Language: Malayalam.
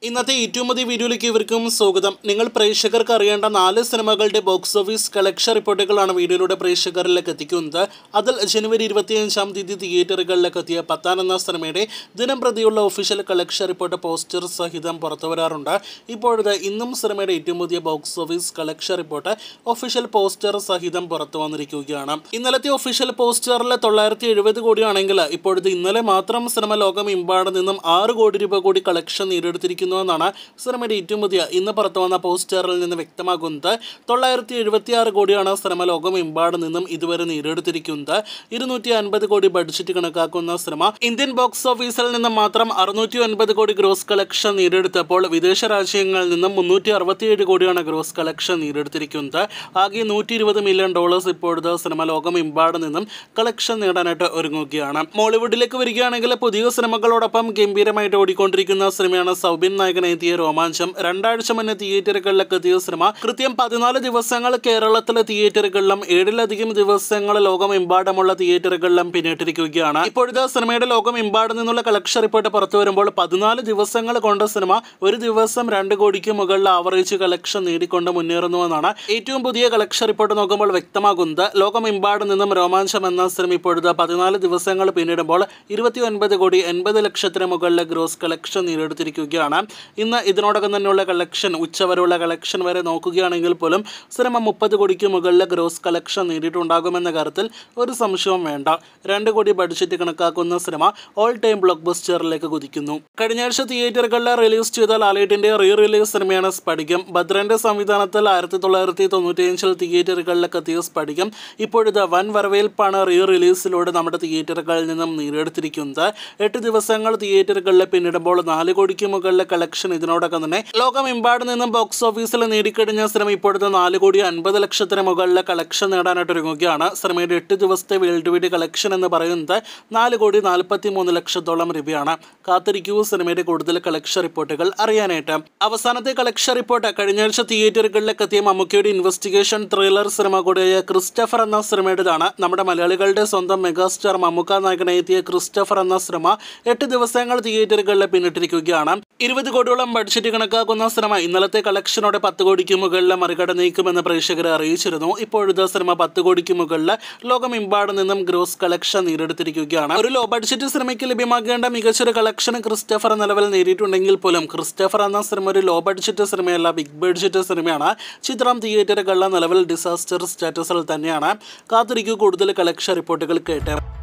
ഇന്നത്തെ ഏറ്റവും പുതിയ വീഡിയോയിലേക്ക് ഇവർക്കും സ്വാഗതം നിങ്ങൾ പ്രേക്ഷകർക്ക് അറിയേണ്ട നാല് സിനിമകളുടെ ബോക്സ് ഓഫീസ് കളക്ഷൻ റിപ്പോർട്ടുകളാണ് വീഡിയോയിലൂടെ പ്രേക്ഷകരിലേക്ക് എത്തിക്കുന്നത് അതിൽ ജനുവരി ഇരുപത്തിയഞ്ചാം തീയതി തിയേറ്ററുകളിലേക്ക് എത്തിയ പത്താൻ എന്ന സിനിമയുടെ ദിനം പ്രതിയുള്ള ഒഫീഷ്യൽ കളക്ഷൻ റിപ്പോർട്ട് പോസ്റ്റർ സഹിതം പുറത്തു വരാറുണ്ട് ഇപ്പോഴത്തെ ഇന്നും സിനിമയുടെ ഏറ്റവും പുതിയ box office collection report official poster സഹിതം പുറത്തു വന്നിരിക്കുകയാണ് ഇന്നലത്തെ ഒഫീഷ്യൽ പോസ്റ്ററിൽ തൊള്ളായിരത്തി എഴുപത് കോടിയാണെങ്കിൽ ഇപ്പോഴത്തെ ഇന്നലെ മാത്രം സിനിമ ലോകമെമ്പാട് നിന്നും ആറ് കോടി രൂപ കൂടി കളക്ഷൻ നേടിയെടുത്തിരിക്കുന്നു എന്നാണ് സിനിമയുടെ ഏറ്റവും പുതിയ ഇന്ന് പുറത്തു വന്ന പോസ്റ്ററിൽ നിന്ന് വ്യക്തമാകുന്നത് തൊള്ളായിരത്തി എഴുപത്തി ആറ് കോടിയാണ് സിനിമ ലോകമെമ്പാട് നിന്നും ഇതുവരെ നേടിയെടുത്തിരിക്കുന്നത് ഇരുന്നൂറ്റി അൻപത് കോടി ബഡ്ജറ്റ് കണക്കാക്കുന്ന സിനിമ ഇന്ത്യൻ ബോക്സ് ഓഫീസിൽ നിന്ന് മാത്രം അറുന്നൂറ്റി ഒൻപത് കോടി ഗ്രോസ് കളക്ഷൻ നേടിയെടുത്തപ്പോൾ വിദേശ രാജ്യങ്ങളിൽ നിന്നും മുന്നൂറ്റി അറുപത്തിയേഴ് കോടിയാണ് ഗ്രോസ് കളക്ഷൻ നേടിയെടുത്തിരിക്കുന്നത് ആകെ നൂറ്റി ഇരുപത് മില്യൺ ഡോളേഴ്സ് ഇപ്പോഴത്തെ സിനിമ ലോകമെമ്പാട് നിന്നും കളക്ഷൻ നേടാനായിട്ട് ഒരുങ്ങുകയാണ് മോളിവുഡിലേക്ക് വരികയാണെങ്കിൽ പുതിയ സിനിമകളോടൊപ്പം ഗംഭീരമായിട്ട് ഓടിക്കൊണ്ടിരിക്കുന്ന സിനിമയാണ് സൗബിൻ നായകനെത്തിയ രോമാഞ്ചം രണ്ടാഴ്ച മുന്നേ തിയേറ്ററുകളിലേക്ക് എത്തിയ സിനിമ കൃത്യം പതിനാല് ദിവസങ്ങൾ കേരളത്തിലെ തിയേറ്ററുകളിലും ഏഴിലധികം ദിവസങ്ങൾ ലോകമെമ്പാടുമുള്ള തിയേറ്ററുകളിലും പിന്നിട്ടിരിക്കുകയാണ് ഇപ്പോഴത്തെ സിനിമയുടെ ലോകമെമ്പാട് നിന്നുള്ള കളക്ഷൻ റിപ്പോർട്ട് പുറത്തു വരുമ്പോൾ പതിനാല് ദിവസങ്ങൾ കൊണ്ട് സിനിമ ഒരു ദിവസം രണ്ട് കോടിക്ക് മുകളിൽ ആവറേജ് കളക്ഷൻ നേടിക്കൊണ്ട് മുന്നേറുന്നുവെന്നാണ് ഏറ്റവും പുതിയ കളക്ഷൻ റിപ്പോർട്ട് നോക്കുമ്പോൾ വ്യക്തമാകുന്നത് ലോകമെമ്പാട് നിന്നും രോമാഞ്ചം എന്ന സിനിമ ഇപ്പോഴത്തെ പതിനാല് ദിവസങ്ങൾ പിന്നിടുമ്പോൾ ഇരുപത്തി ഒൻപത് കോടി എൺപത് ലക്ഷത്തിന് മുകളിലെ ഗ്രോസ് കളക്ഷൻ നേടിയെടുത്തിരിക്കുകയാണ് ഇന്ന് ഇതിനോടകം തന്നെയുള്ള കളക്ഷൻ ഉച്ചവരെയുള്ള കളക്ഷൻ വരെ നോക്കുകയാണെങ്കിൽ പോലും സിനിമ മുപ്പത് കോടിക്ക് മുകളിലെ ഗ്രോസ് കളക്ഷൻ നേടിയിട്ടുണ്ടാകുമെന്ന കാര്യത്തിൽ ഒരു സംശയവും വേണ്ട രണ്ട് കോടി ബഡ്ജറ്റ് കണക്കാക്കുന്ന സിനിമ ഓൾ ടൈം ബ്ലോക്ക് ബസ്റ്ററിലേക്ക് കുതിക്കുന്നു കഴിഞ്ഞ ആഴ്ച തിയേറ്ററുകളിൽ റിലീസ് ചെയ്ത ലാലേട്ടിന്റെ റീ റിലീസ് സിനിമയാണ് സ്പടികം ഭദ്രന്റെ സംവിധാനത്തിൽ ആയിരത്തി തൊള്ളായിരത്തി തൊണ്ണൂറ്റിയഞ്ചിൽ തിയേറ്ററുകളിലേക്ക് എത്തിയ സ്പടികം ഇപ്പോഴത്തെ വൻ വരവേൽപ്പാണ് റീ റിലീസിലൂടെ നമ്മുടെ തിയേറ്ററുകളിൽ നിന്നും നേടിയെടുത്തിരിക്കുന്നത് എട്ട് ദിവസങ്ങൾ തിയേറ്ററുകളിൽ പിന്നിടുമ്പോൾ നാല് കോടിക്ക് മുകളിലെ കളക്ഷൻ ഇതിനോടകം തന്നെ ലോകമെമ്പാട് നിന്നും ബോക്സ് ഓഫീസിൽ നേടിക്കഴിഞ്ഞ സിനിമ ഇപ്പോഴത്തെ നാല് കോടി അൻപത് ലക്ഷത്തിന് മുകളിലെ കളക്ഷൻ നേടാനായിട്ട് ഒരുങ്ങുകയാണ് സിനിമയുടെ എട്ട് ദിവസത്തെ വേൾഡ് വൈഡ് കളക്ഷൻ എന്ന് പറയുന്നത് നാല് കോടി നാൽപ്പത്തി മൂന്ന് ലക്ഷത്തോളം രൂപയാണ് കാത്തിരിക്കൂ സിനിമയുടെ കൂടുതൽ കളക്ഷൻ റിപ്പോർട്ടുകൾ അറിയാനായിട്ട് അവസാനത്തെ കളക്ഷൻ റിപ്പോർട്ട് കഴിഞ്ഞ ആഴ്ച തിയേറ്ററുകളിലേക്ക് എത്തിയ മമ്മൂക്കയുടെ ഇൻവെസ്റ്റിഗേഷൻ ത്രില്ലർ സിനിമ കൂടിയായ ക്രിസ്റ്റഫർ എന്ന സിനിമയുടേതാണ് നമ്മുടെ മലയാളികളുടെ സ്വന്തം മെഗാസ്റ്റാർ മമ്മൂക്ക നായകനെ എത്തിയ ക്രിസ്റ്റഫർ എന്ന സിനിമ എട്ട് ദിവസങ്ങൾ തിയേറ്ററുകളിൽ പിന്നിട്ടിരിക്കുകയാണ് ഇരുപത് കോടിയോളം ബഡ്ജറ്റ് കണക്കാക്കുന്ന സിനിമ ഇന്നലത്തെ കളക്ഷനോടെ പത്ത് കോടിക്ക് മുകളിൽ മറികടന്നേക്കുമെന്ന് പ്രേക്ഷകരെ അറിയിച്ചിരുന്നു ഇപ്പോഴത്തെ സിനിമ പത്ത് കോടിക്ക് മുകളിൽ ലോകമെമ്പാട് നിന്നും ഗ്രോസ് കളക്ഷൻ നേടിയെടുത്തിരിക്കുകയാണ് ഒരു ലോ ബഡ്ജറ്റ് സിനിമയ്ക്ക് ലഭ്യമാകേണ്ട മികച്ചൊരു കളക്ഷൻ ക്രിസ്റ്റഫർ നിലവിൽ നേടിയിട്ടുണ്ടെങ്കിൽ പോലും ക്രിസ്റ്റഫർ എന്ന സിനിമ ഒരു ലോ ബഡ്ജറ്റ് സിനിമയല്ല ബിഗ് ബഡ്ജറ്റ് സിനിമയാണ് ചിത്രം തിയേറ്ററുകളിലെ നിലവിൽ ഡിസാസ്റ്റർ സ്റ്റാറ്റസിൽ തന്നെയാണ് കാത്തിരിക്കൂ കൂടുതൽ കളക്ഷൻ റിപ്പോർട്ടുകൾ കേട്ട്